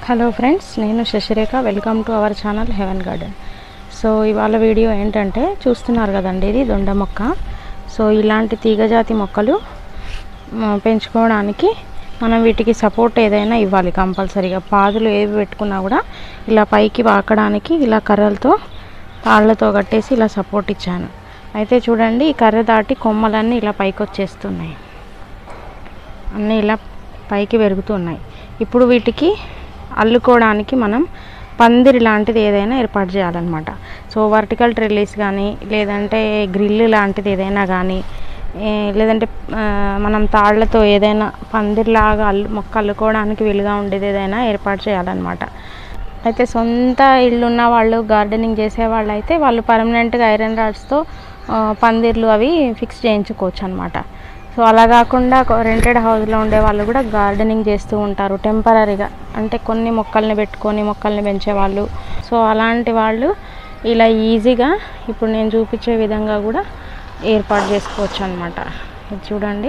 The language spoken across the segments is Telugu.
హలో ఫ్రెండ్స్ నేను Sasirekha welcome to our channel heaven garden so ఇవాళ వీడియో ఏంటంటే చూస్తున్నారు కదండి ఇది దొండ మొక్క సో ఇలాంటి తీగజాతి మొక్కలు మ, పెంచుకోవడానికి మనం వీటికి సపోర్ట్ ఏదైనా ఇవ్వాలి కంపల్సరీగా పాదులు ఏవి పెట్టుకున్నా కూడా ఇలా పైకి వాకడానికి ఇలా కర్రలతో తాళ్ళతో కట్టేసి ఇలా సపోర్ట్ ఇచ్చాను అయితే చూడండి ఈ కర్ర దాటి కొమ్మలన్నీ ఇలా పైకి వచ్చేస్తున్నాయి అన్నీ ఇలా పైకి పెరుగుతున్నాయి ఇప్పుడు వీటికి అల్లుకోవడానికి మనం పందిరి లాంటిది ఏదైనా ఏర్పాటు చేయాలన్నమాట సో వర్టికల్ ట్రెల్లీస్ కానీ లేదంటే గ్రిల్ లాంటిది ఏదైనా కానీ ఏ, లేదంటే ఆ, మనం తాళ్లతో ఏదైనా పందిరిలాగా అల్లు మొక్క అల్లుకోవడానికి వీలుగా ఉండేది ఏదైనా ఏర్పాటు చేయాలన్నమాట అయితే సొంత ఇల్లు ఉన్న వాళ్ళు గార్డెనింగ్ చేసే వాళ్ళు అయితే వాళ్ళు పర్మనెంట్గా ఐరన్ రాడ్స్తో పందిర్లు అవి ఫిక్స్ చేయించుకోవచ్చు అనమాట సో అలా కాకుండా రెంటెడ్ హౌస్లో ఉండే వాళ్ళు కూడా గార్డెనింగ్ చేస్తూ ఉంటారు టెంపరీగా అంటే కొన్ని మొక్కల్ని పెట్టుకొని మొక్కల్ని పెంచేవాళ్ళు సో అలాంటి వాళ్ళు ఇలా ఈజీగా ఇప్పుడు నేను చూపించే విధంగా కూడా ఏర్పాటు చేసుకోవచ్చు అనమాట ఇది చూడండి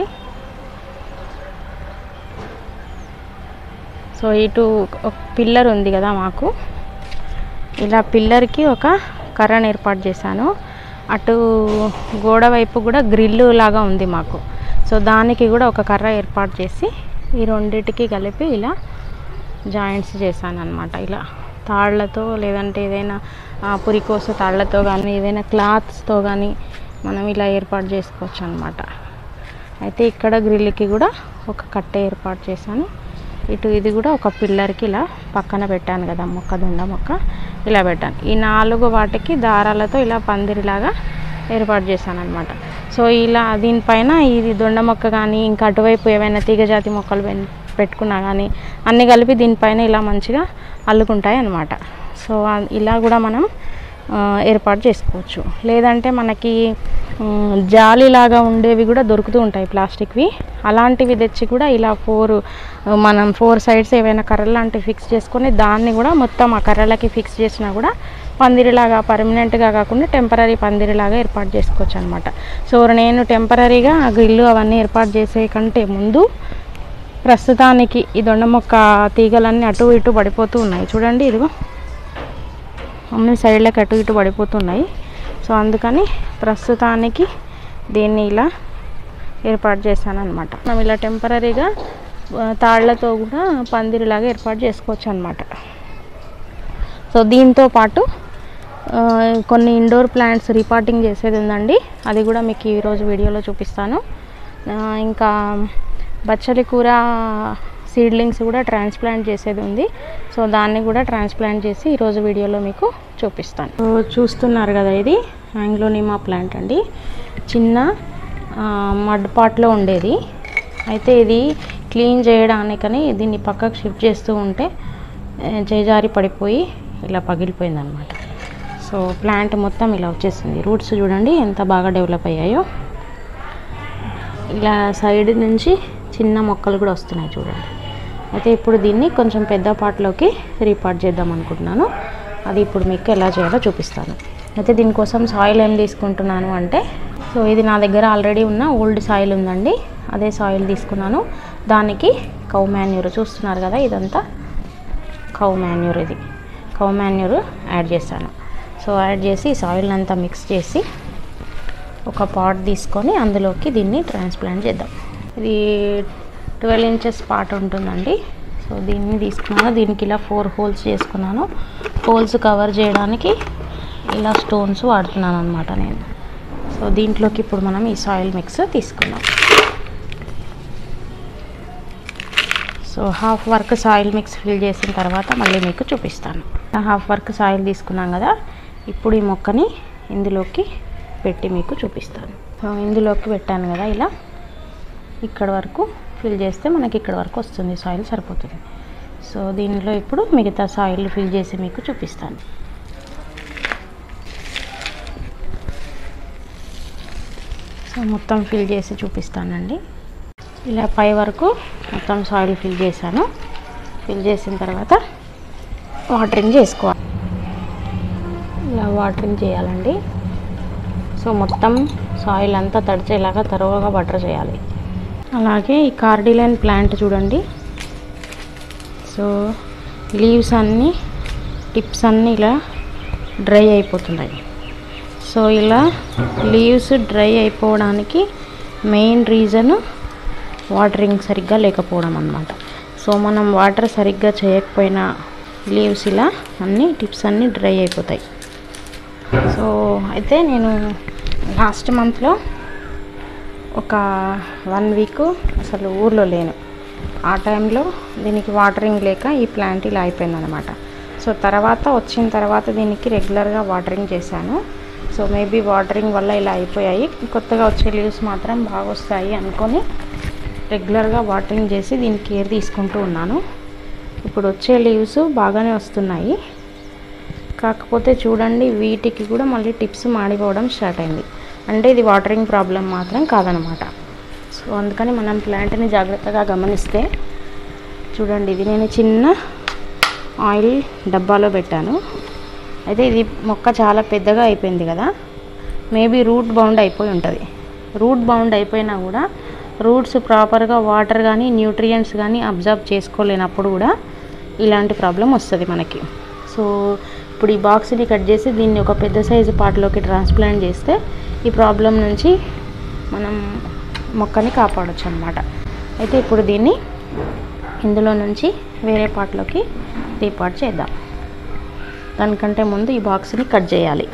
సో ఇటు ఒక పిల్లర్ ఉంది కదా మాకు ఇలా పిల్లర్కి ఒక కర్రను ఏర్పాటు చేశాను అటు గోడ వైపు కూడా గ్రిల్లు లాగా ఉంది మాకు సో దానికి కూడా ఒక కర్ర ఏర్పాటు చేసి ఈ రెండిటికి కలిపి ఇలా జాయింట్స్ చేశాను అనమాట ఇలా తాళ్లతో లేదంటే ఏదైనా ఆ, పురికోస తాళ్లతో కానీ ఏదైనా క్లాత్స్తో కానీ మనం ఇలా ఏర్పాటు చేసుకోవచ్చు అనమాట అయితే ఇక్కడ గ్రిల్కి కూడా ఒక కట్టె ఏర్పాటు చేశాను ఇటు ఇది కూడా ఒక పిల్లర్కి ఇలా పక్కన పెట్టాను కదా మొక్క దుండ మొక్క ఇలా పెట్టాను ఈ నాలుగు వాటికి దారాలతో ఇలా పందిరిలాగా ఏర్పాటు చేశాను అనమాట సో ఇలా దీనిపైన ఇది దొండ మొక్క కానీ ఇంకా అటువైపు ఏవైనా తీగజాతి మొక్కలు పెన్- పెట్టుకున్నా కానీ అన్నీ కలిపి దీనిపైన ఇలా మంచిగా అల్లుకుంటాయి అన్నమాట సో ఆ- ఇలా కూడా మనం ఆ, ఏర్పాటు చేసుకోవచ్చు లేదంటే మనకి ఉమ్, జాలీలాగా ఉండేవి కూడా దొరుకుతూ ఉంటాయి ప్లాస్టిక్వి అలాంటివి తెచ్చి కూడా ఇలా ఫోర్ మనం ఫోర్ సైడ్స్ ఏవైనా కర్రలు లాంటివి ఫిక్స్ చేసుకొని దాన్ని కూడా మొత్తం ఆ కర్రలకి ఫిక్స్ చేసినా కూడా పందిరిలాగా పర్మనెంట్గా కాకుండా టెంపరీ పందిరిలాగా ఏర్పాటు చేసుకోవచ్చు అనమాట సో నేను టెంపరీగా ఆ గ్రిల్లు అవన్నీ ఏర్పాటు చేసే కంటే ముందు ప్రస్తుతానికి ఈ దొండ మొక్క తీగలన్నీ అటు ఇటు పడిపోతూ ఉన్నాయి చూడండి ఇదిగో అన్ని సైడ్లకు అటు ఇటు పడిపోతున్నాయి సో అందుకని ప్రస్తుతానికి దీన్ని ఇలా ఏర్పాటు చేశాను అనమాట మనం ఇలా టెంపరీగా తాళ్లతో కూడా పందిరిలాగా ఏర్పాటు చేసుకోవచ్చు అనమాట సో దీంతో పాటు ఆ, కొన్ని ఇండోర్ ప్లాంట్స్ రిపార్టింగ్ చేసేది ఉందండి అది కూడా మీకు ఈరోజు వీడియోలో చూపిస్తాను ఆ, ఇంకా బచ్చలి కూర సీడ్లింగ్స్ కూడా ట్రాన్స్ప్లాంట్ చేసేది ఉంది సో దాన్ని కూడా ట్రాన్స్ప్లాంట్ చేసి ఈరోజు వీడియోలో మీకు చూపిస్తాను సో చూస్తున్నారు కదా ఇది యాంగ్లోనిమా ప్లాంట్ అండి చిన్న మడ్ పాట్లో ఉండేది అయితే ఇది క్లీన్ చేయడానికని దీన్ని పక్కకు షిఫ్ట్ చేస్తూ ఉంటే ఆ, చేజారి పడిపోయి ఇలా పగిలిపోయింది అనమాట సో ప్లాంట్ మొత్తం ఇలా వచ్చేసింది రూట్స్ చూడండి ఎంత బాగా డెవలప్ అయ్యాయో ఇలా సైడ్ నుంచి చిన్న మొక్కలు కూడా వస్తున్నాయి చూడండి అయితే ఇప్పుడు దీన్ని కొంచెం పెద్ద పాటలోకి రీపార్ట్ చేద్దాం అనుకుంటున్నాను అది ఇప్పుడు మీకు ఎలా చేయాలో చూపిస్తాను అయితే దీనికోసం సాయిల్ ఏం తీసుకుంటున్నాను అంటే సో ఇది నా దగ్గర ఆల్రెడీ ఉన్న ఓల్డ్ సాయిల్ ఉందండి అదే సాయిల్ తీసుకున్నాను దానికి కౌ మాన్యూర్ చూస్తున్నారు కదా ఇదంతా కౌ మాన్యూర్ ఇది కౌ మాన్యూర్ యాడ్ చేశాను సో యాడ్ చేసి సాయిల్ అంతా మిక్స్ చేసి ఒక పాట్ తీసుకొని అందులోకి దీన్ని ట్రాన్స్ప్లాంట్ చేద్దాం ఇది ట్వెల్వ్ ఇంచెస్ పాట్ ఉంటుందండి సో దీన్ని తీసుకున్నాను దీనికి ఇలా ఫోర్ హోల్స్ చేసుకున్నాను హోల్స్ కవర్ చేయడానికి ఇలా స్టోన్స్ వాడుతున్నాను అనమాట నేను సో దీంట్లోకి ఇప్పుడు మనం ఈ సాయిల్ మిక్స్ తీసుకుందాం so half work soil mix fill చేసిన తర్వాత మళ్ళీ మీకు చూపిస్తాను హాఫ్ వర్క్ సాయిల్ తీసుకున్నాం కదా ఇప్పుడు ఈ మొక్కని ఇందులోకి పెట్టి మీకు చూపిస్తాను సో ఇందులోకి పెట్టాను కదా ఇలా ఇక్కడ వరకు ఫిల్ చేస్తే మనకి ఇక్కడ వరకు వస్తుంది సాయిల్ సరిపోతుంది సో దీనిలో ఇప్పుడు మిగతా సాయిల్ ఫిల్ చేసి మీకు చూపిస్తాను సో మొత్తం ఫిల్ చేసి చూపిస్తానండి ఇలా పై వరకు మొత్తం సాయిల్ ఫిల్ చేశాను ఫిల్ చేసిన తర్వాత వాటరింగ్ చేసుకోవాలి ఇలా వాటరింగ్ చేయాలండి సో మొత్తం సాయిల్ అంతా తడిచేలాగా తరువుగా బటర్ చేయాలి అలాగే ఈ కార్డిలైన్ ప్లాంట్ చూడండి సో లీవ్స్ అన్నీ టిప్స్ అన్నీ ఇలా డ్రై అయిపోతున్నాయి సో ఇలా లీవ్స్ డ్రై అయిపోవడానికి మెయిన్ రీజన్ వాటరింగ్ సరిగ్గా లేకపోవడం అన్నమాట సో మనం వాటర్ సరిగ్గా చేయకపోయినా లీవ్స్ ఇలా అన్ని టిప్స్ అన్నీ డ్రై అయిపోతాయి సో అయితే నేను లాస్ట్ మంత్లో ఒక వన్ వీక్ అసలు ఊర్లో లేను ఆ టైంలో దీనికి వాటరింగ్ లేక ఈ ప్లాంట్ ఇలా అయిపోయిందనమాట సో తర్వాత వచ్చిన తర్వాత దీనికి రెగ్యులర్గా వాటరింగ్ చేశాను సో మేబీ వాటరింగ్ వల్ల ఇలా అయిపోయాయి కొత్తగా వచ్చే లీవ్స్ మాత్రం బాగా వస్తాయి అనుకొని రెగ్యులర్గా వాటరింగ్ చేసి దీనికి కేర్ తీసుకుంటూ ఉన్నాను ఇప్పుడు వచ్చే లీవ్స్ బాగానే వస్తున్నాయి కాకపోతే చూడండి వీటికి కూడా మళ్ళీ టిప్స్ మాడిపోవడం స్టార్ట్ అయింది అంటే ఇది వాటరింగ్ ప్రాబ్లం మాత్రం కాదనమాట సో అందుకని మనం ప్లాంట్ని జాగ్రత్తగా గమనిస్తే చూడండి ఇది నేను చిన్న ఆయిల్ డబ్బాలో పెట్టాను అయితే ఇది మొక్క చాలా పెద్దగా అయిపోయింది కదా మేబీ రూట్ బౌండ్ అయిపోయి ఉంటుంది రూట్ బౌండ్ అయిపోయినా కూడా రూట్స్ ప్రాపర్గా వాటర్ కానీ న్యూట్రియంట్స్ కానీ అబ్జర్వ్ చేసుకోలేనప్పుడు కూడా ఇలాంటి ప్రాబ్లం వస్తుంది మనకి సో ఇప్పుడు ఈ బాక్స్ని కట్ చేసి దీన్ని ఒక పెద్ద సైజు పార్ట్లోకి ట్రాన్స్ప్లాంట్ చేస్తే ఈ ప్రాబ్లం నుంచి మనం మొక్కని కాపాడొచ్చు అనమాట అయితే ఇప్పుడు దీన్ని ఇందులో నుంచి వేరే పార్ట్లోకి రీపార్ట్ చేద్దాం దానికంటే ముందు ఈ బాక్స్ని కట్ చేయాలి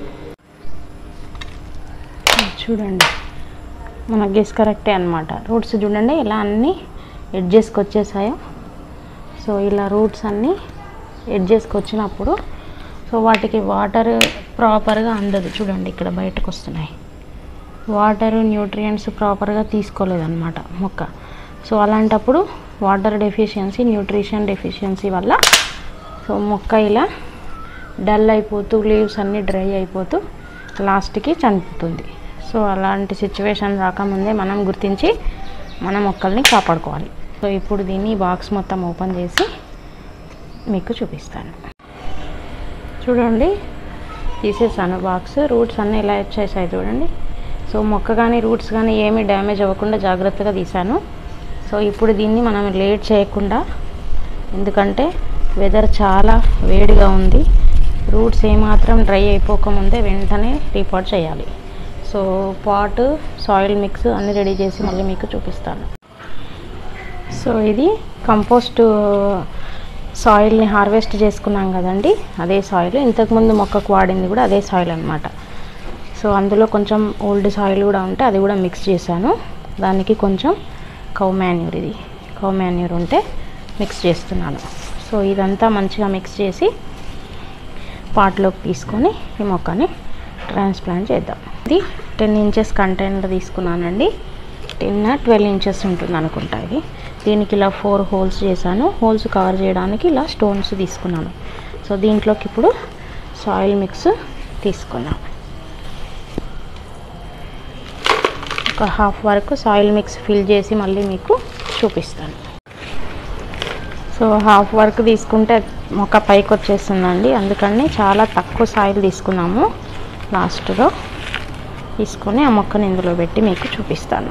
చూడండి మన గెస్ కరెక్టే అనమాట రూట్స్ చూడండి ఇలా అన్నీ ఎడ్జెస్కి వచ్చేసాయో సో ఇలా రూట్స్ అన్నీ ఎడ్జెస్కి వచ్చినప్పుడు సో వాటికి వాటర్ ప్రాపర్గా అందదు చూడండి ఇక్కడ బయటకు వస్తున్నాయి వాటర్ న్యూట్రియంట్స్ ప్రాపర్గా తీసుకోలేదన్నమాట మొక్క సో అలాంటప్పుడు వాటర్ డెఫిషియన్సీ న్యూట్రిషన్ డెఫిషియన్సీ వల్ల సో మొక్క ఇలా డల్ అయిపోతూ లీవ్స్ అన్నీ డ్రై అయిపోతూ లాస్ట్కి చనిపోతుంది సో అలాంటి సిచ్యువేషన్ రాకముందే మనం గుర్తించి మన మొక్కల్ని కాపాడుకోవాలి సో ఇప్పుడు దీన్ని బాక్స్ మొత్తం ఓపెన్ చేసి మీకు చూపిస్తాను చూడండి తీసేసాను బాక్స్ రూట్స్ అన్నీ ఇలా వచ్చేసాయి చూడండి సో మొక్క కానీ రూట్స్ కానీ ఏమీ డ్యామేజ్ అవ్వకుండా జాగ్రత్తగా తీసాను సో ఇప్పుడు దీన్ని మనం లేట్ చేయకుండా ఎందుకంటే వెదర్ చాలా వేడిగా ఉంది రూట్స్ ఏమాత్రం డ్రై అయిపోకముందే వెంటనే రీపాట్ చేయాలి సో పాట్ సాయిల్ మిక్స్ అన్నీ రెడీ చేసి మళ్ళీ మీకు చూపిస్తాను సో ఇది కంపోస్ట్ సాయిల్ని హార్వెస్ట్ చేసుకున్నాం కదండి అదే సాయిల్ ఇంతకుముందు మొక్కకు వాడింది కూడా అదే సాయిల్ అనమాట సో అందులో కొంచెం ఓల్డ్ సాయిల్ కూడా ఉంటే అది కూడా మిక్స్ చేశాను దానికి కొంచెం కౌ మాన్యూర్ ఇది కౌ మాన్యూర్ ఉంటే మిక్స్ చేస్తున్నాను సో ఇదంతా మంచిగా మిక్స్ చేసి పాట్లోకి తీసుకొని ఈ మొక్కని ట్రాన్స్ప్లాంట్ చేద్దాం ఇది టెన్ ఇంచెస్ కంటైనర్ తీసుకున్నానండి టెన్ ట్వెల్వ్ ఇంచెస్ ఉంటుంది అనుకుంటా ఇది దీనికి ఇలా ఫోర్ హోల్స్ చేశాను హోల్స్ కవర్ చేయడానికి ఇలా స్టోన్స్ తీసుకున్నాను సో దీంట్లోకి ఇప్పుడు సాయిల్ మిక్స్ తీసుకున్నాం ఒక హాఫ్ వరకు సాయిల్ మిక్స్ ఫిల్ చేసి మళ్ళీ మీకు చూపిస్తాను సో హాఫ్ వర్క్ తీసుకుంటే మొక్క పైకి వచ్చేస్తుందండి అందుకని చాలా తక్కువ సాయిల్ తీసుకున్నాము లాస్ట్లో తీసుకొని ఆ మొక్కని ఇందులో పెట్టి మీకు చూపిస్తాను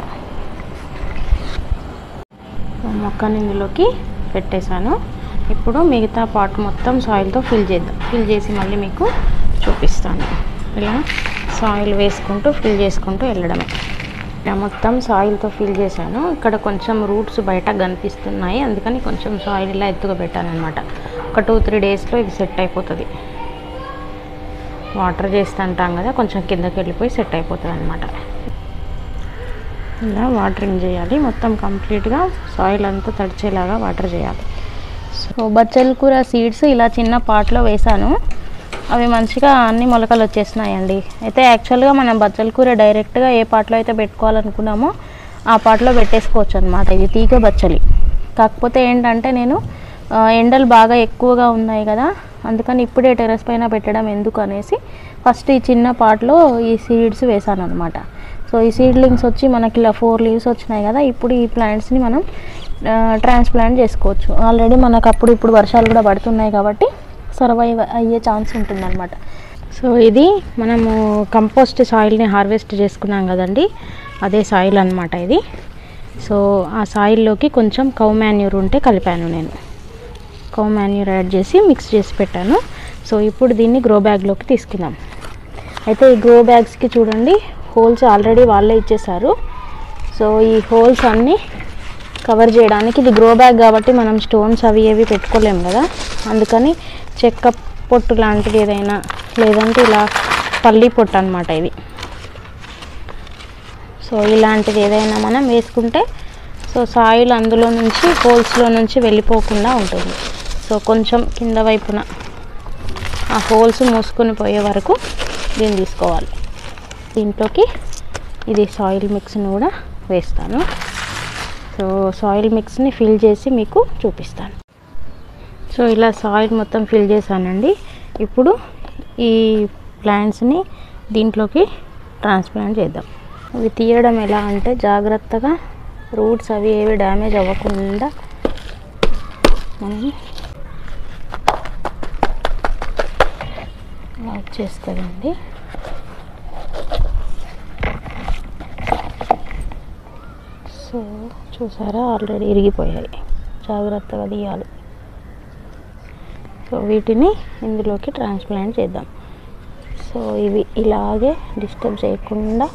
ఆ మొక్కని ఇందులోకి పెట్టేశాను ఇప్పుడు మిగతా పాట్ మొత్తం సాయిల్తో ఫిల్ చేద్దాం ఫిల్ చేసి మళ్ళీ మీకు చూపిస్తాను ఇలా సాయిల్ వేసుకుంటూ ఫిల్ చేసుకుంటూ వెళ్ళడమే ఇలా మొత్తం సాయిల్తో ఫిల్ చేశాను ఇక్కడ కొంచెం రూట్స్ బయట కనిపిస్తున్నాయి అందుకని కొంచెం సాయిల్ ఇలా ఎత్తుగా పెట్టాను అనమాట ఒక టూ త్రీ డేస్లో ఇది సెట్ అయిపోతుంది వాటర్ చేస్తుంటాం కదా కొంచెం కిందకి వెళ్ళిపోయి సెట్ అయిపోతుంది అనమాట ఇలా వాటరింగ్ చేయాలి మొత్తం కంప్లీట్గా సాయిల్ అంతా తడిచేలాగా వాటర్ చేయాలి సో బచ్చల కూర సీడ్స్ ఇలా చిన్న పాట్లో వేసాను అవి మంచిగా అన్ని మొలకలు వచ్చేసినాయండి అయితే యాక్చువల్గా మనం బచ్చల కూర డైరెక్ట్గా ఏ పాటలో అయితే పెట్టుకోవాలనుకున్నామో ఆ పాటలో పెట్టేసుకోవచ్చు అనమాట ఇది తీగ బచ్చలి కాకపోతే ఏంటంటే నేను ఆ, ఎండలు బాగా ఎక్కువగా ఉన్నాయి కదా అందుకని ఇప్పుడే టెర్రస్ పైన పెట్టడం ఎందుకు అనేసి ఫస్ట్ ఈ చిన్న పాట్లో ఈ సీడ్స్ వేసాను అనమాట సో ఈ సీడ్లింగ్స్ వచ్చి మనకి ఇలా ఫోర్ లీవ్స్ వచ్చినాయి కదా ఇప్పుడు ఈ ప్లాంట్స్ని మనం ట్రాన్స్ప్లాంట్ చేసుకోవచ్చు ఆల్రెడీ మనకు అప్పుడు ఇప్పుడు వర్షాలు కూడా పడుతున్నాయి కాబట్టి సర్వైవ్ అయ్యే ఛాన్స్ ఉంటుందన్నమాట సో ఇది మనము కంపోస్ట్ సాయిల్ని హార్వెస్ట్ చేసుకున్నాం కదండి అదే సాయిల్ అన్నమాట ఇది సో ఆ సాయిల్లోకి కొంచెం కౌ మాన్యూర్ ఉంటే కలిపాను నేను కౌ మాన్యూర్ యాడ్ చేసి మిక్స్ చేసి పెట్టాను సో ఇప్పుడు దీన్ని గ్రో బ్యాగ్లోకి తీసుకుందాం అయితే ఈ గ్రో బ్యాగ్స్కి చూడండి హోల్స్ ఆల్రెడీ వాళ్ళే ఇచ్చేసారు సో ఈ హోల్స్ అన్నీ కవర్ చేయడానికి ఇది గ్రో బ్యాగ్ కాబట్టి మనం స్టోన్స్ అవి ఏవి పెట్టుకోలేము కదా అందుకని చెక్క పొట్టు లాంటిది ఏదైనా లేదంటే ఇలా పల్లి పొట్టు అనమాట ఇది సో ఇలాంటిది ఏదైనా మనం వేసుకుంటే సో సాయిల్ అందులో నుంచి హోల్స్లో నుంచి వెళ్ళిపోకుండా ఉంటుంది సో కొంచెం కింద వైపున ఆ హోల్స్ మూసుకొని పోయే వరకు దీన్ని తీసుకోవాలి దీంట్లోకి ఇది సాయిల్ మిక్స్ని కూడా వేస్తాను సో సాయిల్ మిక్స్ని ఫిల్ చేసి మీకు చూపిస్తాను సో ఇలా సాయిల్ మొత్తం ఫిల్ చేశానండి ఇప్పుడు ఈ ప్లాంట్స్ని దీంట్లోకి ట్రాన్స్ప్లాంట్ చేద్దాం ఇవి తీయడం ఎలా అంటే జాగ్రత్తగా రూట్స్ అవి ఏవి డ్యామేజ్ అవ్వకుండా మనం లాక్ చేస్తుందండి సో చూసారా ఆల్రెడీ ఇరిగిపోయాయి జాగ్రత్తగా తీయాలి సో వీటిని ఇందులోకి ట్రాన్స్ప్లాంట్ చేద్దాం సో ఇవి ఇలాగే డిస్టర్బ్ చేయకుండా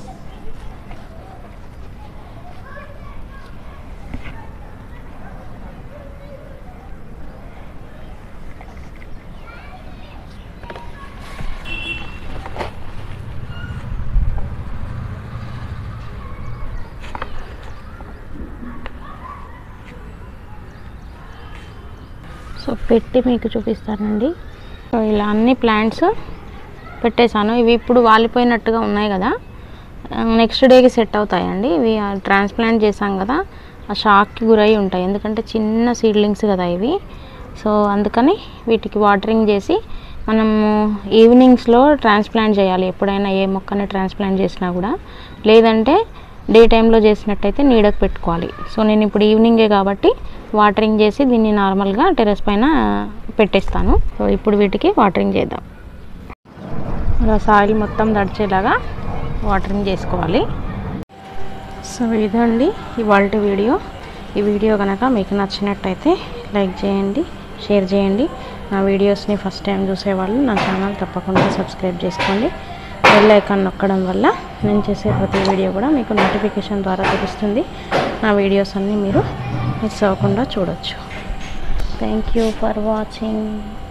సో పెట్టి మీకు చూపిస్తానండి సో ఇలా అన్ని ప్లాంట్స్ పెట్టేశాను ఇవి ఇప్పుడు వాలిపోయినట్టుగా ఉన్నాయి కదా నెక్స్ట్ డేకి సెట్ అవుతాయండి ఇవి ట్రాన్స్ప్లాంట్ చేశాం కదా ఆ షాక్కి గురై ఉంటాయి ఎందుకంటే చిన్న సీడ్లింగ్స్ కదా ఇవి సో అందుకని వీటికి వాటరింగ్ చేసి మనము ఈవినింగ్స్లో ట్రాన్స్ప్లాంట్ చేయాలి ఎప్పుడైనా ఏ మొక్కని ట్రాన్స్ప్లాంట్ చేసినా కూడా లేదంటే డే టైంలో చేసినట్టయితే నీడకు పెట్టుకోవాలి సో నేను ఇప్పుడు ఈవినింగే కాబట్టి వాటరింగ్ చేసి దీన్ని నార్మల్గా టెరెస్ పైన పెట్టేస్తాను సో ఇప్పుడు వీటికి వాటరింగ్ చేద్దాం అలా సాయిల్ మొత్తం దడిచేలాగా వాటరింగ్ చేసుకోవాలి సో ఇదండి ఇవాళ వీడియో ఈ వీడియో కనుక మీకు నచ్చినట్టయితే లైక్ చేయండి షేర్ చేయండి నా వీడియోస్ని ఫస్ట్ టైం చూసేవాళ్ళు నా ఛానల్ తప్పకుండా సబ్స్క్రైబ్ చేసుకోండి బెల్ ఐకాన్ నొక్కడం వల్ల నేను చేసే ప్రతి వీడియో కూడా మీకు నోటిఫికేషన్ ద్వారా తెలుస్తుంది నా వీడియోస్ అన్నీ మీరు మిస్ అవ్వకుండా చూడొచ్చు థ్యాంక్ యూ ఫర్ వాచింగ్